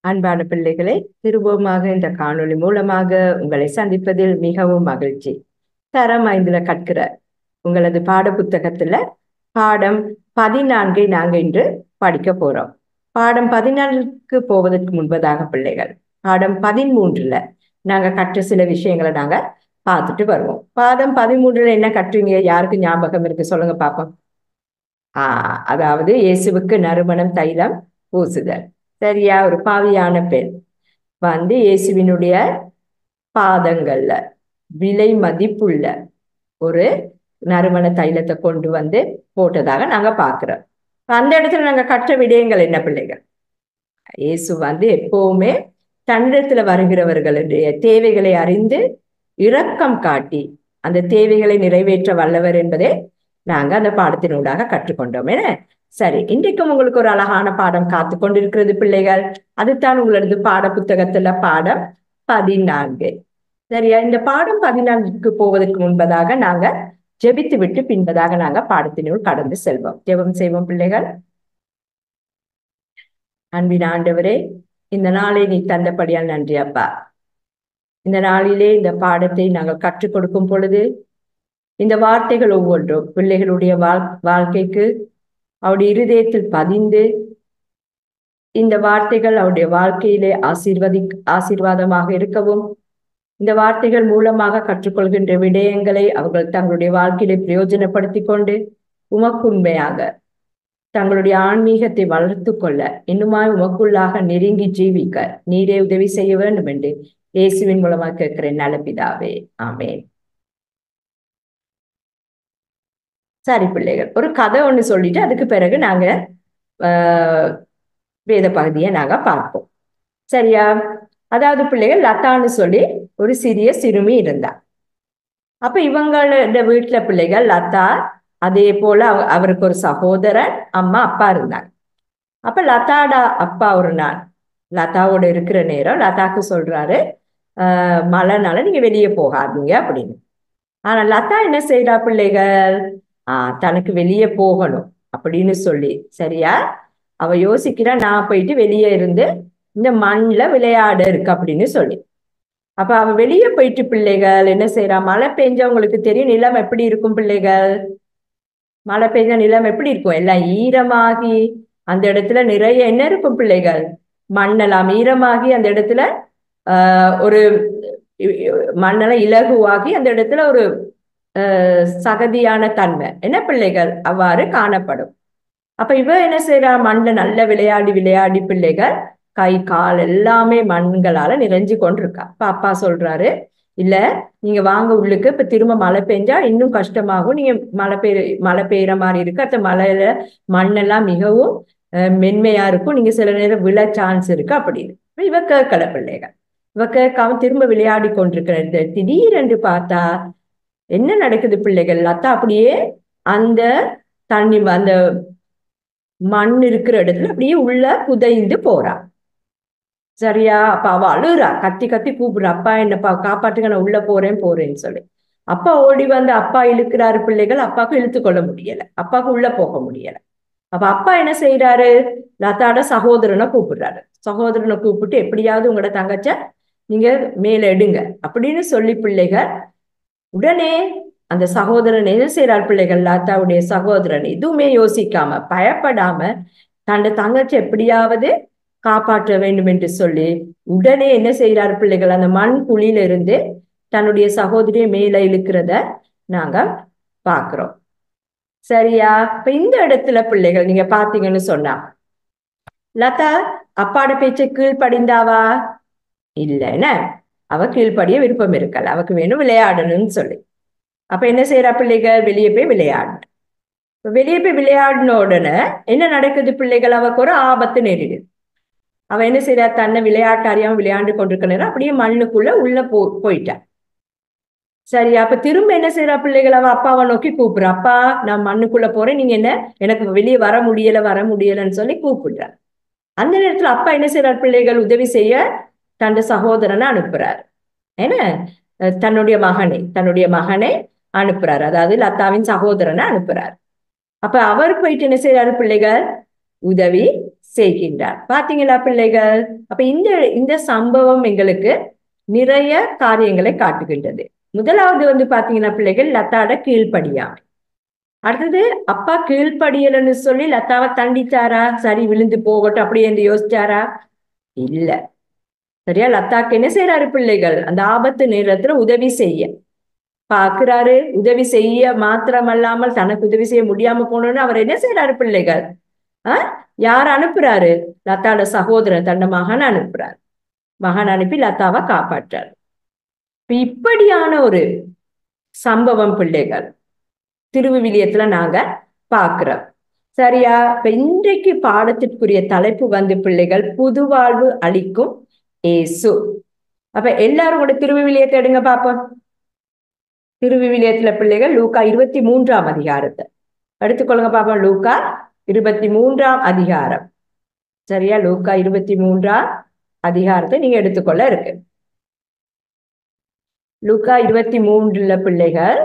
அன்பான பிள்ளைகளை திரும்பமாக இந்த காணொளி மூலமாக உங்களை சந்திப்பதில் மிகவும் மகிழ்ச்சி தரம் ஐந்துல கற்கிற உங்களது பாட புத்தகத்துல பாடம் பதினான்கை நாங்க இன்று படிக்க போறோம் பாடம் பதினான்குக்கு போவதற்கு முன்பதாக பிள்ளைகள் பாடம் பதிமூன்றுல நாங்க கற்ற சில விஷயங்களை நாங்க பார்த்துட்டு வருவோம் பாடம் பதிமூன்றுல என்ன கற்றுங்க யாருக்கு ஞாபகம் இருக்கு சொல்லுங்க பாப்போம் ஆஹ் அதாவது இயேசுவுக்கு நறுமணம் தைலம் பூசுதல் சரியா ஒரு பாவியான பெண் வந்து இயேசுவினுடைய பாதங்கள்ல விலை மதிப்புள்ள ஒரு நறுமண தைலத்தை கொண்டு வந்து போட்டதாக நாங்க பாக்குறோம் அந்த இடத்துல நாங்க கற்ற விடயங்கள் என்ன பிள்ளைகள் இயேசு வந்து எப்பவுமே தன்னிடத்துல வருகிறவர்களுடைய தேவைகளை அறிந்து இரக்கம் காட்டி அந்த தேவைகளை நிறைவேற்ற வல்லவர் என்பதே நாங்க அந்த பாடத்தினூடாக கற்றுக்கொண்டோம் என்ன சரி இன்றைக்கும் உங்களுக்கு ஒரு அழகான பாடம் காத்து கொண்டிருக்கிறது பிள்ளைகள் அதுதான் உங்களது பாட புத்தகத்துல பாடம் பதினான்கு சரியா இந்த பாடம் பதினான்குக்கு போவதற்கு முன்பதாக நாங்க ஜெபித்து விட்டு பின்பதாக நாங்க பாடத்தினுள் கடந்து செல்வோம் ஜெபம் செய்வோம் பிள்ளைகள் அன்பின் ஆண்டவரே இந்த நாளை நீ தந்தபடியால் நன்றி அப்பா இந்த நாளிலே இந்த பாடத்தை நாங்கள் கற்றுக் கொடுக்கும் பொழுது இந்த வார்த்தைகள் ஒவ்வொன்றும் பிள்ளைகளுடைய வாழ் வாழ்க்கைக்கு அவருடைய இருதயத்தில் பதிந்து இந்த வார்த்தைகள் அவருடைய வாழ்க்கையிலே ஆசீர்வதி ஆசீர்வாதமாக இருக்கவும் இந்த வார்த்தைகள் மூலமாக கற்றுக்கொள்கின்ற விடயங்களை அவர்கள் தங்களுடைய வாழ்க்கையிலே பிரயோஜனப்படுத்தி கொண்டு உமக்குண்மையாக தங்களுடைய ஆன்மீகத்தை வளர்த்து கொள்ள இன்னுமாய் உமக்குள்ளாக நெருங்கி ஜீவிக்க நீரே உதவி செய்ய வேண்டும் என்று இயேசுவின் மூலமாக கேட்கிறேன் நலப்பிதாவே ஆமேன் சரி பிள்ளைகள் ஒரு கதை ஒன்று சொல்லிட்டு அதுக்கு பிறகு நாங்க வேத பகுதியை நாங்க பார்ப்போம் சரியா அதாவது பிள்ளைகள் லதான்னு சொல்லி ஒரு சிறிய சிறுமி இருந்தா அப்ப இவங்களோட வீட்டுல பிள்ளைகள் லதா அதே போல அவருக்கு ஒரு சகோதரன் அம்மா அப்பா இருந்தாங்க அப்ப லதாடா அப்பா ஒரு நாள் லதாவோட இருக்கிற நேரம் லதாக்கு சொல்றாரு ஆஹ் மழைனால நீங்க வெளியே போகாதீங்க அப்படின்னு ஆனா லதா என்ன செய்யறா பிள்ளைகள் ஆஹ் தனக்கு வெளியே போகணும் அப்படின்னு சொல்லி சரியா அவ யோசிக்கிறா நான் போயிட்டு வெளியே இருந்து இந்த மண்ல விளையாட இருக்கு அப்படின்னு சொல்லி அப்ப அவ வெளியே போயிட்டு பிள்ளைகள் என்ன செய்யறா மழை பெஞ்சா உங்களுக்கு தெரியும் நிலம் எப்படி இருக்கும் பிள்ளைகள் மழை பெஞ்ச நிலம் எப்படி இருக்கும் எல்லாம் ஈரமாகி அந்த இடத்துல நிறைய என்ன இருக்கும் பிள்ளைகள் மண்ணெல்லாம் ஈரமாகி அந்த இடத்துல ஆஹ் ஒரு மண்ணெல்லாம் இலகுவாகி அந்த இடத்துல ஒரு சகதியான தன்மை என்ன பிள்ளைகள் அவ்வாறு காணப்படும் அப்ப இவ என்ன செய்யறா மண்ல நல்ல விளையாடி விளையாடி பிள்ளைகள் கை கால் எல்லாமே மண்களால நிறைஞ்சு கொண்டிருக்கா அப்ப அப்பா சொல்றாரு இல்ல நீங்க வாங்க உள்ளுக்கு இப்ப திரும்ப மழை பெஞ்சா இன்னும் கஷ்டமாகும் நீங்க மழை பெய்ய மழை பெய்யற மாதிரி இருக்கு அந்த மழையில மண்ணெல்லாம் மிகவும் மென்மையா இருக்கும் நீங்க சில நேரம் விழ சான்ஸ் இருக்கு அப்படின்னு இவ கேட்கல பிள்ளைகள் இவ கேட்காம திரும்ப விளையாடி கொண்டிருக்கிற திடீரென்று பார்த்தா என்ன நடக்குது பிள்ளைகள் லத்தா அப்படியே அந்த தண்ணி அந்த மண் இருக்கிற இடத்துல அப்படியே உள்ள புதைந்து போறா சரியா அப்ப அவ அழுறா கத்தி கத்தி கூப்பிடுறா அப்பா என்னப்பா காப்பாட்டுங்க நான் உள்ள போறேன் போறேன்னு சொல்லி அப்பா ஓடி வந்து அப்பா இழுக்கிறாரு பிள்ளைகள் அப்பாவுக்கு இழுத்து கொள்ள முடியல அப்பாவுக்கு உள்ள போக முடியல அப்ப அப்பா என்ன செய்யறாரு லதாட சகோதரனை கூப்பிடுறாரு சகோதரனை கூப்பிட்டு எப்படியாவது உங்களோட தங்கச்ச நீங்க மேல எடுங்க அப்படின்னு சொல்லி பிள்ளைகள் உடனே அந்த சகோதரன் என்ன செய்யறார் பிள்ளைகள் லதாவுடைய சகோதரன் எதுவுமே யோசிக்காம பயப்படாம தன்னை தங்கச்சி எப்படியாவது காப்பாற்ற வேண்டும் என்று சொல்லி உடனே என்ன செய்யறார் பிள்ளைகள் அந்த மண் குழியில இருந்து தன்னுடைய சகோதரியை மேல இழுக்கிறத நாங்க பாக்குறோம் சரியா இப்ப இந்த இடத்துல பிள்ளைகள் நீங்க பாத்தீங்கன்னு சொன்னா லதா அப்பாட பேச்சை கீழ்ப்படிந்தாவா இல்லைன்னு அவ கீழ்ப்படிய விருப்பம் இருக்கல அவக்கு வேணும் விளையாடணும்னு சொல்லி அப்ப என்ன செய்யறா பிள்ளைகள் வெளியே போய் விளையாடணும் வெளியே போய் விளையாடின உடனே என்ன நடக்குது பிள்ளைகள் அவக்கு ஒரு ஆபத்து நேரிடுது அவ என்ன செய்யறா தன்னை விளையாட்டு அறியாம விளையாண்டு கொண்டிருக்க நேரம் அப்படியே மண்ணுக்குள்ள உள்ள போ போயிட்டா சரி அப்ப திரும்ப என்ன செய்யறா பிள்ளைகள் அவ அப்பாவை நோக்கி கூப்பிடுறா அப்பா நான் மண்ணுக்குள்ள போறேன் நீங்க என்ன எனக்கு வெளியே வர முடியல வர முடியலன்னு சொல்லி கூப்பிடுறா அந்த நேரத்துல அப்பா என்ன செய்யறார் பிள்ளைகள் உதவி செய்ய தன் சகோதரனை அனுப்புறாரு ஏன்னா தன்னுடைய மகனை தன்னுடைய மகனை அனுப்புறாரு அதாவது லதாவின் சகோதரனை அனுப்புறாரு அப்ப அவர் போயிட்டு என்ன செய்யறாரு பிள்ளைகள் உதவி செய்கின்றார் பாத்தீங்களா பிள்ளைகள் அப்ப இந்த இந்த சம்பவம் எங்களுக்கு நிறைய காரியங்களை காட்டுகின்றது முதலாவது வந்து பாத்தீங்கன்னா பிள்ளைகள் லத்தாட கீழ்ப்படியாமை அடுத்தது அப்பா கீழ்ப்படியலன்னு சொல்லி லத்தாவை தண்டிச்சாரா சரி விழுந்து போகட்டும் அப்படி என்று யோசிச்சாரா இல்ல சரியா லத்தாக்கு என்ன செய்யறாரு பிள்ளைகள் அந்த ஆபத்து நேரத்துல உதவி செய்ய பாக்குறாரு உதவி செய்ய மாத்திரமல்லாமல் தனக்கு உதவி செய்ய முடியாம போனோன்னு அவர் என்ன செய்யறாரு பிள்ளைகள் ஆஹ் யார் அனுப்புறாரு லத்தாவோட சகோதரன் தன்னை மகன் அனுப்புறாரு மகன் அனுப்பி லதாவை காப்பாற்றார் இப்படியான ஒரு சம்பவம் பிள்ளைகள் திருவிவிலியத்துல நாங்க பாக்குறோம் சரியா இப்ப இன்றைக்கு பாடத்திற்குரிய தலைப்பு வந்து பிள்ளைகள் புதுவாழ்வு அளிக்கும் ஏசு அப்ப எல்லாரும் கூட திருவிவிலியத்தை எடுங்க பாப்போம் திருவிவிலியத்துல பிள்ளைகள் லூக்கா இருபத்தி மூன்றாம் அதிகாரத்தை எடுத்துக்கொள்ளுங்க பாப்போம் லூக்கா இருபத்தி மூன்றாம் அதிகாரம் சரியா லூக்கா இருபத்தி மூன்றாம் அதிகாரத்தை நீங்க எடுத்துக்கொள்ள இருக்கு லூக்கா இருபத்தி மூன்றுல பிள்ளைகள்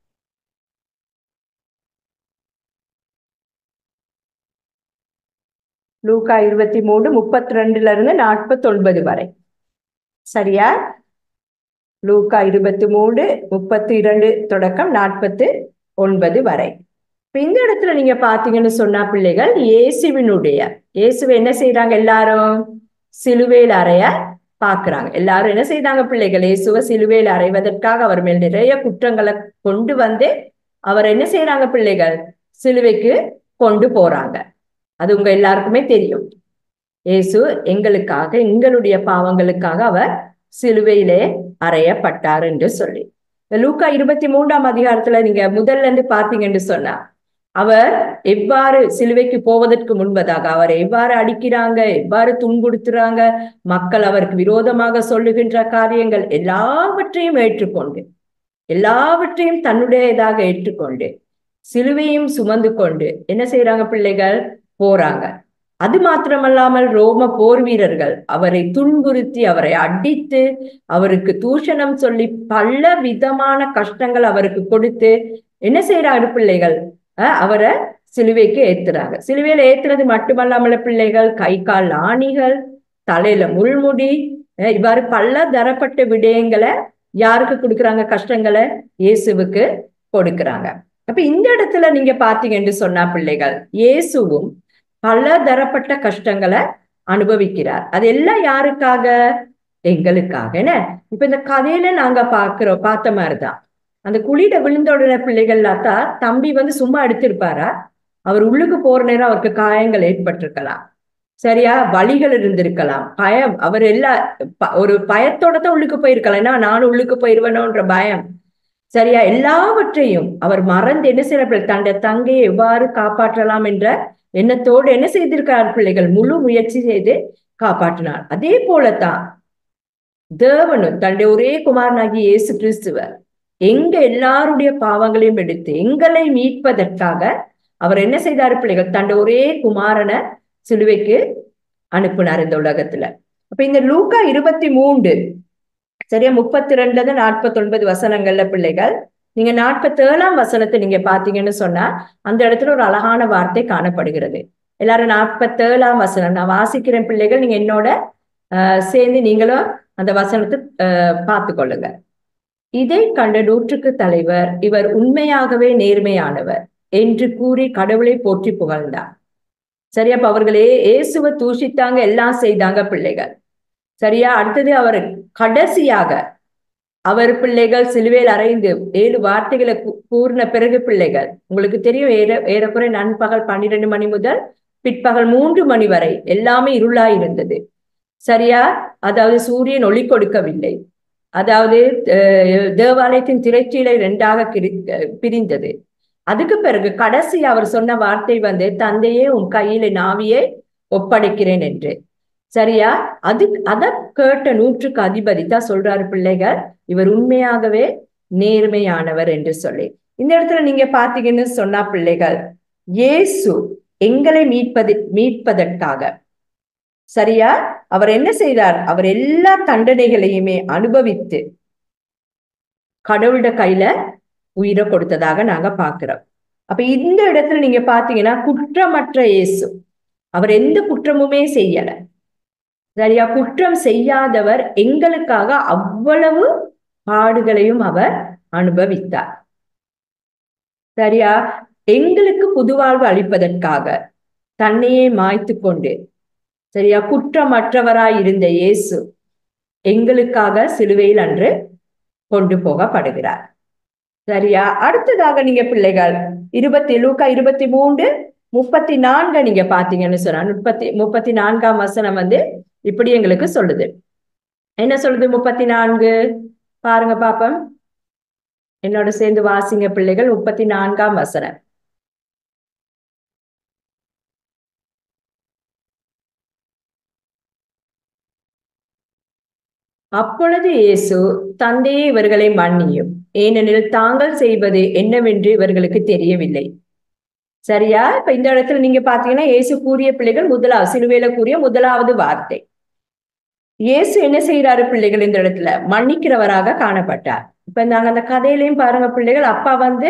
லூக்கா இருபத்தி மூணு முப்பத்தி ரெண்டுல இருந்து நாற்பத்தி ஒன்பது வரை சரியா லூக்கா இருபத்தி மூணு முப்பத்தி இரண்டு தொடக்கம் நாற்பத்து ஒன்பது வரை இப்ப இந்த இடத்துல நீங்க பாத்தீங்கன்னு சொன்னா பிள்ளைகள் இயேசுவினுடைய இயேசுவை என்ன செய்யறாங்க எல்லாரும் சிலுவையில் அறைய பாக்குறாங்க எல்லாரும் என்ன செய்தாங்க பிள்ளைகள் இயேசுவை சிலுவையில் அறைவதற்காக அவர் மேல் நிறைய குற்றங்களை கொண்டு வந்து அவர் என்ன செய்யறாங்க பிள்ளைகள் சிலுவைக்கு கொண்டு போறாங்க அது உங்க எல்லாருக்குமே தெரியும் இயேசு எங்களுக்காக எங்களுடைய பாவங்களுக்காக அவர் சிலுவையிலே அறையப்பட்டார் என்று சொல்லி லூக்கா இருபத்தி மூன்றாம் அதிகாரத்துல நீங்க முதல்ல இருந்து பாத்தீங்கன்னு சொன்னா அவர் எவ்வாறு சிலுவைக்கு போவதற்கு முன்பதாக அவரை எவ்வாறு அடிக்கிறாங்க எவ்வாறு துன்புறுத்துறாங்க மக்கள் அவருக்கு விரோதமாக சொல்லுகின்ற காரியங்கள் எல்லாவற்றையும் ஏற்றுக்கொண்டு எல்லாவற்றையும் தன்னுடையதாக ஏற்றுக்கொண்டு சிலுவையும் சுமந்து கொண்டு என்ன செய்யறாங்க பிள்ளைகள் போறாங்க அது மாத்திரமல்லாமல் ரோம போர் வீரர்கள் அவரை துன்புறுத்தி அவரை அடித்து அவருக்கு தூஷணம் சொல்லி பல விதமான கஷ்டங்கள் அவருக்கு கொடுத்து என்ன செய்யறாங்க பிள்ளைகள் அவரை சிலுவைக்கு ஏத்துறாங்க சிலுவையில ஏத்துறது மட்டுமல்லாமல பிள்ளைகள் கை கால் ஆணிகள் தலையில முள்முடி இவ்வாறு பல தரப்பட்ட விடயங்களை யாருக்கு கொடுக்குறாங்க கஷ்டங்களை இயேசுவுக்கு கொடுக்குறாங்க அப்ப இந்த இடத்துல நீங்க பாத்தீங்கன்னு சொன்னா பிள்ளைகள் இயேசுவும் பல தரப்பட்ட கஷ்டங்களை அனுபவிக்கிறார் அது எல்லாம் யாருக்காக எங்களுக்காக என்ன இப்ப இந்த கதையில நாங்க பாக்குறோம் பார்த்த மாதிரிதான் அந்த குழியில விழுந்த உடனே பிள்ளைகள் தான் தம்பி வந்து சும்மா எடுத்திருப்பாரா அவர் உள்ளுக்கு போற நேரம் அவருக்கு காயங்கள் ஏற்பட்டிருக்கலாம் சரியா வழிகள் இருந்திருக்கலாம் பயம் அவர் எல்லா ஒரு பயத்தோட தான் உள்ளுக்கு போயிருக்கலாம் ஏன்னா நானும் உள்ளுக்கு போயிருவேனோன்ற பயம் சரியா எல்லாவற்றையும் அவர் மறந்து என்ன செய்யற தன்னுடைய தங்கையை எவ்வாறு காப்பாற்றலாம் என்ற எண்ணத்தோடு என்ன செய்திருக்கிறார் பிள்ளைகள் முழு முயற்சி செய்து காப்பாற்றினார் அதே போலத்தான் தேவனும் தன்னுடைய ஒரே குமாரனாகி இயேசு கிறிஸ்துவ எங்க எல்லாருடைய பாவங்களையும் எடுத்து எங்களை மீட்பதற்காக அவர் என்ன செய்தார் பிள்ளைகள் தன்னுடைய ஒரே குமாரனை சிலுவைக்கு அனுப்பினார் இந்த உலகத்துல அப்ப இந்த லூக்கா இருபத்தி மூன்று சரியா முப்பத்தி ரெண்டுல இருந்து நாற்பத்தி ஒன்பது வசனங்கள்ல பிள்ளைகள் நீங்க நாற்பத்தி ஏழாம் வசனத்தை நீங்க பாத்தீங்கன்னு சொன்னா அந்த இடத்துல ஒரு அழகான வார்த்தை காணப்படுகிறது எல்லாரும் நாற்பத்தி ஏழாம் வசனம் நான் வாசிக்கிறேன் பிள்ளைகள் நீங்க என்னோட ஆஹ் சேர்ந்து நீங்களும் அந்த வசனத்தை ஆஹ் பார்த்து கொள்ளுங்க இதை கண்ட நூற்றுக்கு தலைவர் இவர் உண்மையாகவே நேர்மையானவர் என்று கூறி கடவுளை போற்றி புகழ்ந்தார் சரியா அப்ப அவர்களே இயேசுவை தூஷித்தாங்க எல்லாம் செய்தாங்க பிள்ளைகள் சரியா அடுத்தது அவர் கடைசியாக அவர் பிள்ளைகள் சிலுவையில் அறைந்து ஏழு வார்த்தைகளை கூறின பிறகு பிள்ளைகள் உங்களுக்கு தெரியும் ஏற ஏறக்குறை நண்பகல் பன்னிரெண்டு மணி முதல் பிற்பகல் மூன்று மணி வரை எல்லாமே இருளா இருந்தது சரியா அதாவது சூரியன் ஒளி கொடுக்கவில்லை அதாவது தேவாலயத்தின் திரைச்சீலை ரெண்டாக பிரிந்தது அதுக்கு பிறகு கடைசி அவர் சொன்ன வார்த்தை வந்து தந்தையே உன் கையில நாவியை ஒப்படைக்கிறேன் என்று சரியா அது அத கேட்ட நூற்றுக்கு அதிபதி தான் சொல்றாரு பிள்ளைகள் இவர் உண்மையாகவே நேர்மையானவர் என்று சொல்லி இந்த இடத்துல நீங்க பாத்தீங்கன்னு சொன்னா பிள்ளைகள் இயேசு எங்களை மீட்பது மீட்பதற்காக சரியா அவர் என்ன செய்தார் அவர் எல்லா தண்டனைகளையுமே அனுபவித்து கடவுளோட கையில உயிரை கொடுத்ததாக நாங்க பாக்குறோம் அப்ப இந்த இடத்துல நீங்க பாத்தீங்கன்னா குற்றமற்ற இயேசு அவர் எந்த குற்றமுமே செய்யல சரியா குற்றம் செய்யாதவர் எங்களுக்காக அவ்வளவு பாடுகளையும் அவர் அனுபவித்தார் சரியா எங்களுக்கு புதுவாழ்வு அளிப்பதற்காக தன்னையே மாய்த்து கொண்டு சரியா குற்றமற்றவராய் இருந்த இயேசு எங்களுக்காக சிலுவையில் அன்று கொண்டு போகப்படுகிறார் சரியா அடுத்ததாக நீங்க பிள்ளைகள் இருபத்தி லூக்கா இருபத்தி மூன்று முப்பத்தி நான்கு நீங்க பாத்தீங்கன்னு சொன்னா முப்பத்தி முப்பத்தி நான்காம் வசனம் வந்து இப்படி எங்களுக்கு சொல்லுது என்ன சொல்லுது முப்பத்தி நான்கு பாருங்க பாப்போம் என்னோட சேர்ந்து வாசிங்க பிள்ளைகள் முப்பத்தி நான்காம் வசனம் அப்பொழுது இயேசு தந்தையே இவர்களை மன்னியும் ஏனெனில் தாங்கள் செய்வது என்னவென்று இவர்களுக்கு தெரியவில்லை சரியா இப்ப இந்த இடத்துல நீங்க பாத்தீங்கன்னா இயேசு கூறிய பிள்ளைகள் முதலாவது சிலுவையில கூறிய முதலாவது வார்த்தை இயேசு என்ன செய்யறாரு பிள்ளைகள் இந்த இடத்துல மன்னிக்கிறவராக காணப்பட்டார் இப்ப நாங்க அந்த கதையிலையும் பாருங்க பிள்ளைகள் அப்பா வந்து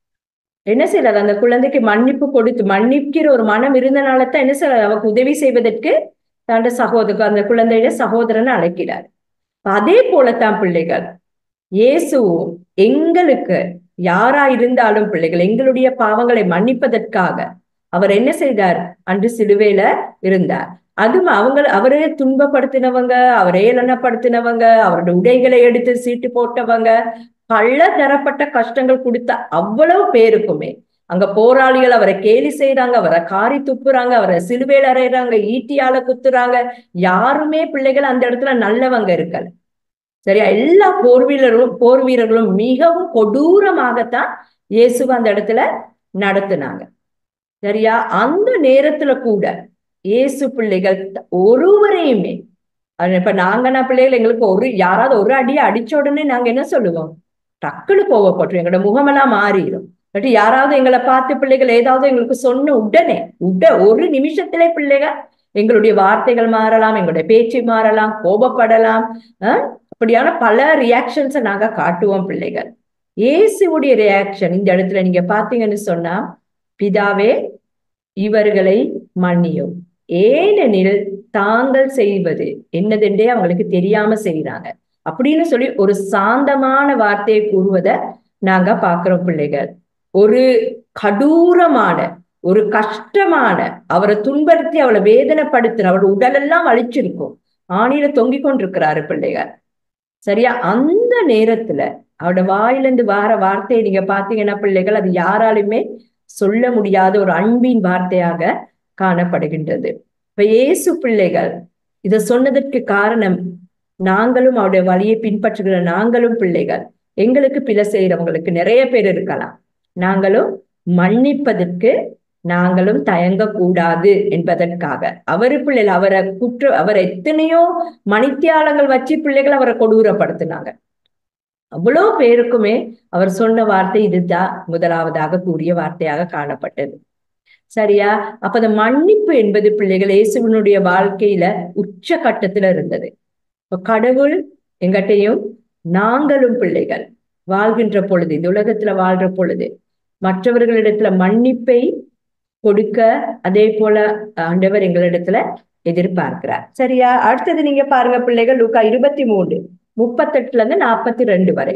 என்ன செய்யறாரு அந்த குழந்தைக்கு மன்னிப்பு கொடுத்து மன்னிக்கிற ஒரு மனம் இருந்தனால தான் என்ன செய்யறாரு அவருக்கு உதவி செய்வதற்கு தண்ட சகோதரர் அந்த குழந்தைய சகோதரனை அழைக்கிறார் அதே போலத்தான் பிள்ளைகள் இயேசுவும் எங்களுக்கு யாரா இருந்தாலும் பிள்ளைகள் எங்களுடைய பாவங்களை மன்னிப்பதற்காக அவர் என்ன செய்தார் அன்று சிலுவையில இருந்தார் அதுவும் அவங்க அவரே துன்பப்படுத்தினவங்க அவரே ஏளனப்படுத்தினவங்க அவருடைய உடைகளை எடுத்து சீட்டு போட்டவங்க பல தரப்பட்ட கஷ்டங்கள் கொடுத்த அவ்வளவு பேருக்குமே அங்க போராளிகள் அவரை கேலி செய்யறாங்க அவரை காரி துப்புறாங்க அவரை சிலுவையில் அறையிறாங்க ஈட்டியால குத்துறாங்க யாருமே பிள்ளைகள் அந்த இடத்துல நல்லவங்க இருக்கல சரியா எல்லா போர் வீரர்களும் போர் வீரர்களும் மிகவும் கொடூரமாகத்தான் இயேசுவை அந்த இடத்துல நடத்துனாங்க சரியா அந்த நேரத்துல கூட இயேசு பிள்ளைகள் ஒருவரையுமே இப்ப நாங்கன்னா பிள்ளைகள் எங்களுக்கு ஒரு யாராவது ஒரு அடியை அடிச்ச உடனே நாங்க என்ன சொல்லுவோம் டக்குன்னு கோவப்பட்டுரும் எங்களோட முகமெல்லாம் மாறிடும் பட் யாராவது எங்களை பார்த்து பிள்ளைகள் ஏதாவது எங்களுக்கு சொன்ன உடனே உட ஒரு நிமிஷத்திலே பிள்ளைகள் எங்களுடைய வார்த்தைகள் மாறலாம் எங்களுடைய பேச்சு மாறலாம் கோபப்படலாம் அப்படியான பல ரியாக்ஷன்ஸை நாங்க காட்டுவோம் பிள்ளைகள் இயேசுடைய ரியாக்ஷன் இந்த இடத்துல நீங்க பாத்தீங்கன்னு சொன்னா பிதாவே இவர்களை மன்னியும் ஏனெனில் தாங்கள் செய்வது என்னதென்றே அவங்களுக்கு தெரியாம செய்யறாங்க அப்படின்னு சொல்லி ஒரு சாந்தமான வார்த்தையை கூறுவதை நாங்க பாக்குறோம் பிள்ளைகள் ஒரு கடூரமான ஒரு கஷ்டமான அவரை துன்படுத்தி அவளை வேதனைப்படுத்தின அவரோட உடலெல்லாம் அழிச்சிருக்கும் ஆணியில தொங்கிக் கொண்டிருக்கிறாரு பிள்ளைகள் சரியா அந்த நேரத்துல அவட வாயிலிருந்து வார வார்த்தையை நீங்க பாத்தீங்கன்னா பிள்ளைகள் அது யாராலுமே சொல்ல முடியாத ஒரு அன்பின் வார்த்தையாக காணப்படுகின்றது இப்ப இயேசு பிள்ளைகள் இத சொன்னதற்கு காரணம் நாங்களும் அவருடைய வழியை பின்பற்றுகிற நாங்களும் பிள்ளைகள் எங்களுக்கு பிழை செய்யறவங்களுக்கு நிறைய பேர் இருக்கலாம் நாங்களும் மன்னிப்பதற்கு நாங்களும் தயங்க கூடாது என்பதற்காக அவரு பிள்ளைகள் அவரை குற்ற அவர் எத்தனையோ மணித்தியாலங்கள் வச்சு பிள்ளைகள் அவரை கொடூரப்படுத்தினாங்க அவ்வளோ பேருக்குமே அவர் சொன்ன வார்த்தை இதுதான் முதலாவதாக கூறிய வார்த்தையாக காணப்பட்டது சரியா அப்ப அந்த மன்னிப்பு என்பது பிள்ளைகள் இயேசுவனுடைய வாழ்க்கையில உச்ச கட்டத்துல இருந்தது இப்ப கடவுள் எங்கிட்டையும் நாங்களும் பிள்ளைகள் வாழ்கின்ற பொழுது இந்த உலகத்துல வாழ்ற பொழுது மற்றவர்களிடத்துல மன்னிப்பை கொடுக்க அதே போல ஆண்டவர் எங்களிடத்துல எதிர்பார்க்கிறார் சரியா அடுத்தது நீங்க பாருங்க பிள்ளைகள் லூக்கா இருபத்தி மூணு முப்பத்தெட்டுல இருந்து நாற்பத்தி ரெண்டு வரை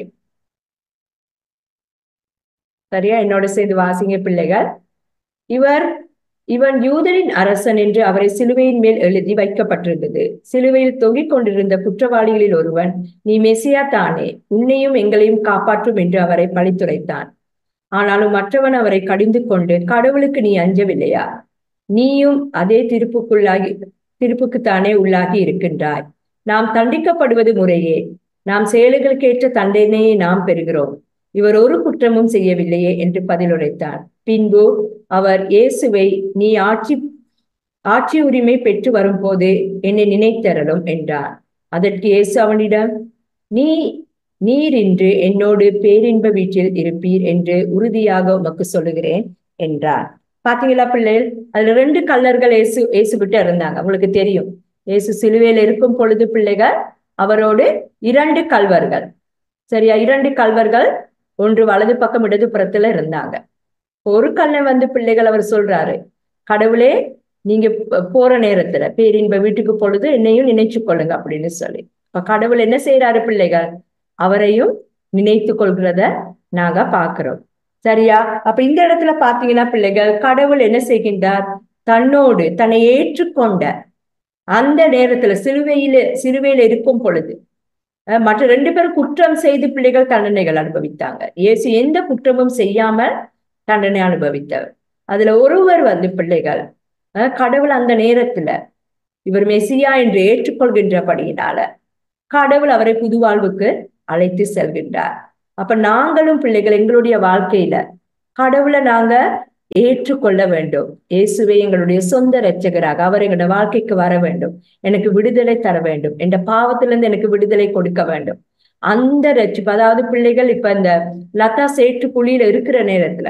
சரியா என்னோட சேர்ந்து வாசிங்க பிள்ளைகள் இவர் இவன் யூதரின் அரசன் என்று அவரை சிலுவையின் மேல் எழுதி வைக்கப்பட்டிருந்தது சிலுவையில் தொங்கிக் கொண்டிருந்த குற்றவாளிகளில் ஒருவன் நீ மெசியா தானே உன்னையும் எங்களையும் காப்பாற்றும் என்று அவரை பழித்துரைத்தான் ஆனாலும் மற்றவன் அவரை கடிந்து கொண்டு கடவுளுக்கு நீ அஞ்சவில்லையா நீயும் அதே திருப்புக்குள்ளாகி திருப்புக்குத்தானே உள்ளாகி இருக்கின்றாய் நாம் தண்டிக்கப்படுவது முறையே நாம் செயல்களுக்கு ஏற்ற தண்டனையை நாம் பெறுகிறோம் இவர் ஒரு குற்றமும் செய்யவில்லையே என்று பதிலுரைத்தார் பின்பு அவர் இயேசுவை நீ ஆட்சி ஆட்சி உரிமை பெற்று வரும்போது என்னை நினைத்தரலும் என்றார் அதற்கு இயேசு அவனிடம் நீ நீர் இன்று என்னோடு பேரின்ப வீட்டில் இருப்பீர் என்று உறுதியாக உமக்கு சொல்லுகிறேன் என்றார் பாத்தீங்களா பிள்ளைகள் அதுல ரெண்டு கல்லர்கள் இயேசு இயேசுகிட்ட இருந்தாங்க உங்களுக்கு தெரியும் இயேசு சிலுவையில் இருக்கும் பொழுது பிள்ளைகள் அவரோடு இரண்டு கல்வர்கள் சரியா இரண்டு கல்வர்கள் ஒன்று வலது பக்கம் இடது புறத்துல இருந்தாங்க ஒரு கல்லை வந்து பிள்ளைகள் அவர் சொல்றாரு கடவுளே நீங்க ப- போற நேரத்துல பேரின்ப வீட்டுக்கு பொழுது என்னையும் நினைச்சு கொள்ளுங்க அப்படின்னு சொல்லி இப்ப கடவுள் என்ன செய்யறாரு பிள்ளைகள் அவரையும் நினைத்து கொள்கிறத நாங்க பாக்குறோம் சரியா அப்ப இந்த இடத்துல பாத்தீங்கன்னா பிள்ளைகள் கடவுள் என்ன செய்கின்றார் தன்னோடு தன்னை ஏற்றுக்கொண்ட அந்த நேரத்துல சிலுவையில சிலுவையில இருக்கும் பொழுது அஹ் மற்ற ரெண்டு பேரும் குற்றம் செய்து பிள்ளைகள் தண்டனைகள் அனுபவித்தாங்க இயேசு எந்த குற்றமும் செய்யாமல் தண்டனை அனுபவித்தவர் அதுல ஒருவர் வந்து பிள்ளைகள் அஹ் கடவுள் அந்த நேரத்துல இவர் மெசியா என்று ஏற்றுக்கொள்கின்றபடியினால கடவுள் அவரை புது வாழ்வுக்கு அழைத்து செல்கின்றார் அப்ப நாங்களும் பிள்ளைகள் எங்களுடைய வாழ்க்கையில கடவுளை நாங்க ஏற்றுக்கொள்ள வேண்டும் இயேசுவை எங்களுடைய சொந்த இரட்சகராக அவர் எங்களுடைய வாழ்க்கைக்கு வர வேண்டும் எனக்கு விடுதலை தர வேண்டும் என்ற பாவத்திலிருந்து எனக்கு விடுதலை கொடுக்க வேண்டும் அந்த ரட்சிப்பு அதாவது பிள்ளைகள் இப்ப இந்த லதா சேற்று குழியில இருக்கிற நேரத்துல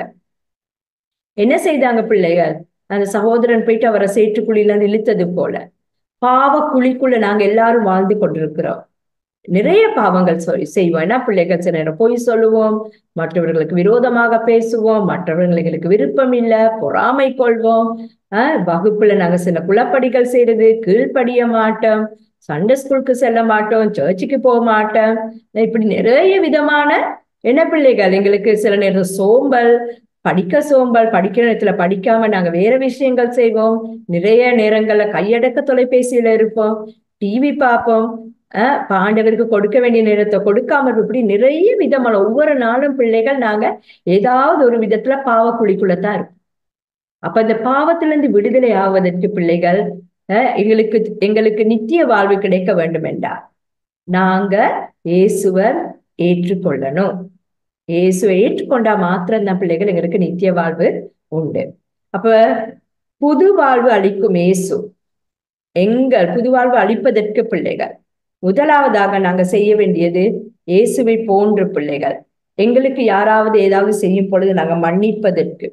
என்ன செய்தாங்க பிள்ளைகள் அந்த சகோதரன் போயிட்டு அவரை சேற்றுக்குழியில இருந்து இழுத்தது போல பாவ குழிக்குள்ள நாங்க எல்லாரும் வாழ்ந்து கொண்டிருக்கிறோம் நிறைய பாவங்கள் சொல் செய்வோம் என்ன பிள்ளைகள் சில நேரம் பொய் சொல்லுவோம் மற்றவர்களுக்கு விரோதமாக பேசுவோம் மற்றவர்களுக்கு விருப்பம் இல்லை பொறாமை கொள்வோம் ஆஹ் வகுப்புல நாங்க சில குளப்படிகள் செய்யறது கீழ்ப்படிய மாட்டோம் சண்டே ஸ்கூலுக்கு செல்ல மாட்டோம் சர்ச்சுக்கு போக மாட்டோம் இப்படி நிறைய விதமான என்ன பிள்ளைகள் எங்களுக்கு சில நேரம் சோம்பல் படிக்க சோம்பல் படிக்கிற நேரத்துல படிக்காம நாங்க வேற விஷயங்கள் செய்வோம் நிறைய நேரங்கள்ல கையடக்க தொலைபேசியில இருப்போம் டிவி பார்ப்போம் ஆஹ் பாண்டவருக்கு கொடுக்க வேண்டிய நேரத்தை கொடுக்காம இருப்போம். இப்படி நிறைய விதமான ஒவ்வொரு நாளும் பிள்ளைகள் நாங்க ஏதாவது ஒரு விதத்துல பாவக்குழிக்குள்ளதான் இருப்போம் அப்ப இந்த பாவத்துல இருந்து விடுதலை ஆவதற்கு பிள்ளைகள் ஆஹ் எங்களுக்கு எங்களுக்கு நித்திய வாழ்வு கிடைக்க வேண்டும் என்றால் நாங்க இயேசுவர் ஏற்றுக்கொள்ளணும் இயேசுவை ஏற்றுக்கொண்டா மாத்திரம் தான் பிள்ளைகள் எங்களுக்கு நித்திய வாழ்வு உண்டு அப்ப புது வாழ்வு அளிக்கும் இயேசு எங்கள் புது வாழ்வு அளிப்பதற்கு பிள்ளைகள் முதலாவதாக நாங்க செய்ய வேண்டியது இயேசுவை போன்ற பிள்ளைகள் எங்களுக்கு யாராவது ஏதாவது செய்யும் பொழுது நாங்க மன்னிப்பதற்கு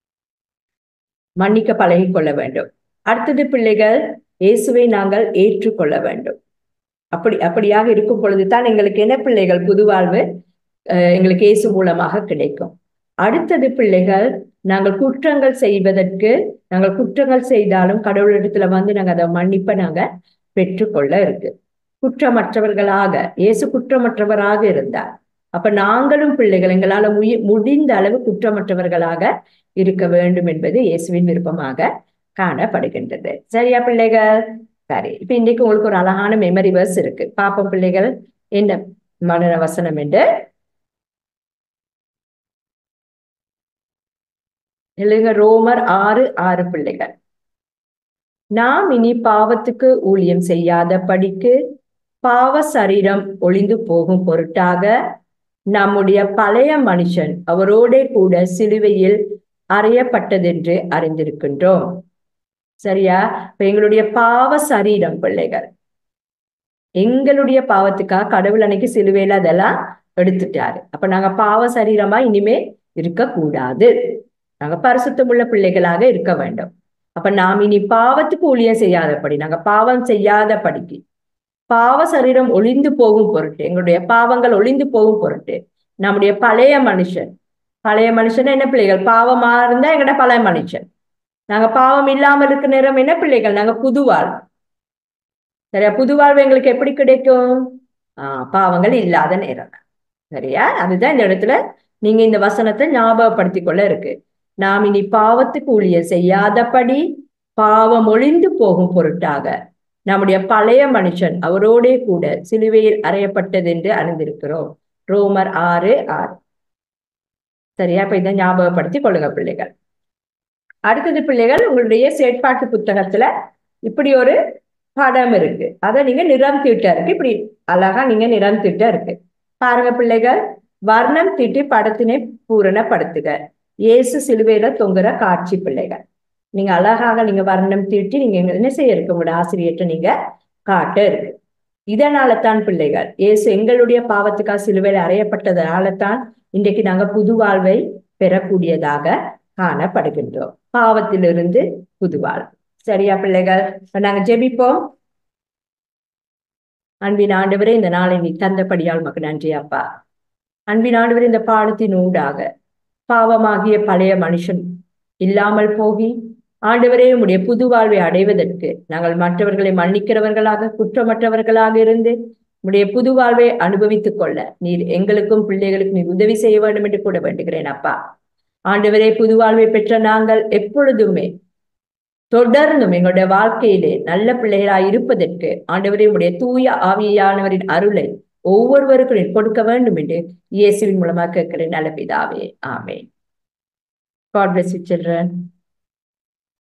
மன்னிக்க பழகிக் கொள்ள வேண்டும் அடுத்தது பிள்ளைகள் இயேசுவை நாங்கள் ஏற்றுக்கொள்ள வேண்டும் அப்படி அப்படியாக இருக்கும் பொழுது தான் எங்களுக்கு என்ன பிள்ளைகள் புது வாழ்வு அஹ் எங்களுக்கு இயேசு மூலமாக கிடைக்கும் அடுத்தது பிள்ளைகள் நாங்கள் குற்றங்கள் செய்வதற்கு நாங்கள் குற்றங்கள் செய்தாலும் கடவுளிடத்துல வந்து நாங்க அதை மன்னிப்பை நாங்க பெற்றுக்கொள்ள இருக்கு குற்றமற்றவர்களாக இயேசு குற்றமற்றவராக இருந்தார் அப்ப நாங்களும் பிள்ளைகள் எங்களால முய முடிந்த அளவு குற்றமற்றவர்களாக இருக்க வேண்டும் என்பது இயேசுவின் விருப்பமாக காணப்படுகின்றது சரியா பிள்ளைகள் சரி இப்ப இன்னைக்கு உங்களுக்கு ஒரு அழகான மெமரி வேர்ஸ் இருக்கு பாப்போம் பிள்ளைகள் என்ன மன வசனம் என்று எழுங்க ரோமர் ஆறு ஆறு பிள்ளைகள் நாம் இனி பாவத்துக்கு ஊழியம் செய்யாத படிக்கு பாவ சரீரம் ஒளிந்து போகும் பொருட்டாக நம்முடைய பழைய மனுஷன் அவரோட கூட சிலுவையில் அறையப்பட்டதென்று அறிந்திருக்கின்றோம் சரியா இப்ப எங்களுடைய பாவ சரீரம் பிள்ளைகள் எங்களுடைய பாவத்துக்காக கடவுள் அன்னைக்கு சிலுவையில அதெல்லாம் எடுத்துட்டாரு அப்ப நாங்க பாவ சரீரமா இனிமே இருக்கக்கூடாது நாங்க பரிசுத்தமுள்ள பிள்ளைகளாக இருக்க வேண்டும் அப்ப நாம் இனி பாவத்துக்கு ஊழியம் செய்யாதபடி நாங்க பாவம் செய்யாதபடிக்கு பாவ சரீரம் ஒளிந்து போகும் பொருட்டு எங்களுடைய பாவங்கள் ஒளிந்து போகும் பொருட்டு நம்முடைய பழைய மனுஷன் பழைய மனுஷன் என்ன பிள்ளைகள் பாவமா இருந்தா எங்கட பழைய மனுஷன் நாங்க பாவம் இல்லாமல் இருக்க நேரம் என்ன பிள்ளைகள் நாங்க புதுவாழ் சரியா புதுவாழ்வு எங்களுக்கு எப்படி கிடைக்கும் ஆஹ் பாவங்கள் இல்லாத நேரம் சரியா அதுதான் இந்த இடத்துல நீங்க இந்த வசனத்தை ஞாபகப்படுத்திக் கொள்ள இருக்கு நாம் இனி பாவத்துக்கு ஊழியம் செய்யாதபடி பாவம் ஒளிந்து போகும் பொருட்டாக நம்முடைய பழைய மனுஷன் அவரோடே கூட சிலுவையில் அறையப்பட்டது என்று அறிந்திருக்கிறோம் ரோமர் ஆறு ஆறு சரியா இப்ப இதை ஞாபகப்படுத்தி கொள்ளுங்க பிள்ளைகள் அடுத்தது பிள்ளைகள் உங்களுடைய செயற்பாட்டு புத்தகத்துல இப்படி ஒரு படம் இருக்கு அதை நீங்க நிறம் தீட்ட இருக்கு இப்படி அழகா நீங்க நிறம் தீட்ட இருக்கு பாருங்க பிள்ளைகள் வர்ணம் தீட்டி படத்தினை பூரணப்படுத்துக இயேசு சிலுவையில தொங்குற காட்சி பிள்ளைகள் நீங்க அழகாக நீங்க வர்ணம் தீட்டி நீங்க என்ன செய்ய இருக்கு உங்களோட ஆசிரியர்கிட்ட நீங்க காட்ட இருக்கு இதனால தான் பிள்ளைகள் இயேசு எங்களுடைய பாவத்துக்காக சிலுவையில் அறையப்பட்டதனால தான் இன்றைக்கு நாங்க புது வாழ்வை பெறக்கூடியதாக காணப்படுகின்றோம் பாவத்திலிருந்து புது வாழ்வு சரியா பிள்ளைகள் நாங்க ஜெபிப்போம் அன்பின் ஆண்டவரே இந்த நாளை நீ தந்தபடியால் உமக்கு நன்றி அப்பா அன்பின் ஆண்டவரே இந்த பாடத்தின் ஊடாக பாவமாகிய பழைய மனுஷன் இல்லாமல் போகி ஆண்டவரே உடைய புது வாழ்வை அடைவதற்கு நாங்கள் மற்றவர்களை மன்னிக்கிறவர்களாக குற்றமற்றவர்களாக இருந்து உடைய புது வாழ்வை அனுபவித்துக் கொள்ள நீர் எங்களுக்கும் பிள்ளைகளுக்கும் நீர் உதவி செய்ய வேண்டும் என்று கூட வேண்டுகிறேன் அப்பா ஆண்டவரே புது வாழ்வை பெற்ற நாங்கள் எப்பொழுதுமே தொடர்ந்தும் எங்களுடைய வாழ்க்கையிலே நல்ல பிள்ளைகளாய் இருப்பதற்கு ஆண்டவரே உடைய தூய ஆவியானவரின் அருளை ஒவ்வொருவருக்கும் நீர் கொடுக்க வேண்டும் என்று இயேசுவின் மூலமாக கேட்கிறேன் நல்ல பிதாவே ஆமே God bless you children.